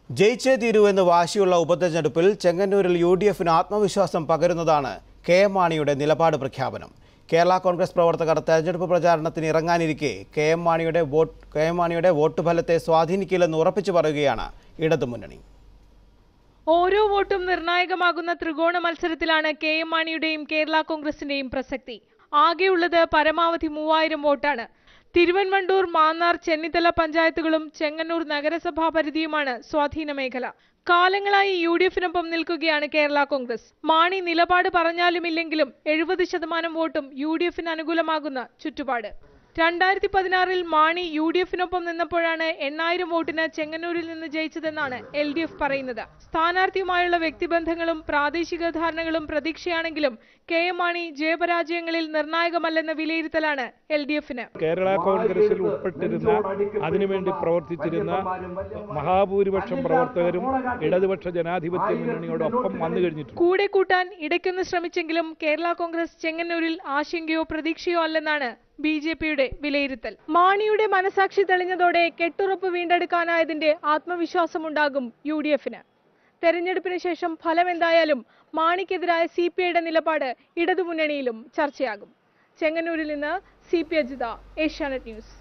ജയിച്ചേ തീരൂ എന്ന് വാശിയുള്ള ഉപതെരഞ്ഞെടുപ്പിൽ ചെങ്ങന്നൂരിൽ യു ഡി എഫിന് ആത്മവിശ്വാസം പകരുന്നതാണ് കെ എം മാണിയുടെ നിലപാട് പ്രഖ്യാപനം കേരള കോൺഗ്രസ് പ്രവർത്തകർ തെരഞ്ഞെടുപ്പ് പ്രചാരണത്തിന് ഇറങ്ങാനിരിക്കെ കെ എം മാണിയുടെ വോട്ട് കെ എം മാണിയുടെ വോട്ട് ഫലത്തെ സ്വാധീനിക്കില്ലെന്ന് ഉറപ്പിച്ചു പറയുകയാണ് ഇടതുമുന്നണി ഓരോ വോട്ടും നിർണായകമാകുന്ന ത്രികോണ മത്സരത്തിലാണ് കെ എം മാണിയുടെയും കേരള കോൺഗ്രസിന്റെയും പ്രസക്തി ആകെയുള്ളത് പരമാവധി മൂവായിരം വോട്ടാണ് തിരുവൻവണ്ടൂർ മാന്നാർ ചെന്നിത്തല പഞ്ചായത്തുകളും ചെങ്ങന്നൂർ നഗരസഭാ പരിധിയുമാണ് സ്വാധീന മേഖല കാലങ്ങളായി യു ഡി എഫിനൊപ്പം നിൽക്കുകയാണ് കേരള കോൺഗ്രസ് മാണി നിലപാട് പറഞ്ഞാലുമില്ലെങ്കിലും എഴുപത് ശതമാനം വോട്ടും യു ഡി എഫിന് അനുകൂലമാകുന്ന ചുറ്റുപാട് രണ്ടായിരത്തി പതിനാറിൽ മാണി യു ഡി എഫിനൊപ്പം നിന്നപ്പോഴാണ് എണ്ണായിരം വോട്ടിന് ചെങ്ങന്നൂരിൽ നിന്ന് ജയിച്ചതെന്നാണ് എൽ ഡി എഫ് പറയുന്നത് സ്ഥാനാർത്ഥിയുമായുള്ള വ്യക്തിബന്ധങ്ങളും പ്രാദേശിക ധാരണകളും പ്രതീക്ഷയാണെങ്കിലും കെ എം മാണി ജയപരാജയങ്ങളിൽ നിർണായകമല്ലെന്ന വിലയിരുത്തലാണ് എൽ ഡി എഫിന് കേരള കോൺഗ്രസിൽ ഉൾപ്പെട്ടിരുന്ന അതിനുവേണ്ടി പ്രവർത്തിച്ചിരുന്ന മഹാഭൂരിപക്ഷം പ്രവർത്തകരും ഇടതുപക്ഷ ജനാധിപത്യ മുന്നണിയോടൊപ്പം വന്നു കഴിഞ്ഞിട്ടുണ്ട് കൂടെ കൂട്ടാൻ ഇടയ്ക്കൊന്ന് ശ്രമിച്ചെങ്കിലും കേരള കോൺഗ്രസ് ചെങ്ങന്നൂരിൽ ആശങ്കയോ പ്രതീക്ഷയോ അല്ലെന്നാണ് ബി ജെ പിയുടെ വിലയിരുത്തൽ മാണിയുടെ മനസാക്ഷി തെളിഞ്ഞതോടെ കെട്ടുറപ്പ് വീണ്ടെടുക്കാനായതിന്റെ ആത്മവിശ്വാസമുണ്ടാകും യു ഡി എഫിന് തെരഞ്ഞെടുപ്പിന് ശേഷം ഫലം എന്തായാലും മാണിക്കെതിരായ സി പി ഐയുടെ നിലപാട് ഇടതുമുന്നണിയിലും ചർച്ചയാകും ചെങ്ങന്നൂരിൽ നിന്ന് C P Ajitha Asianet news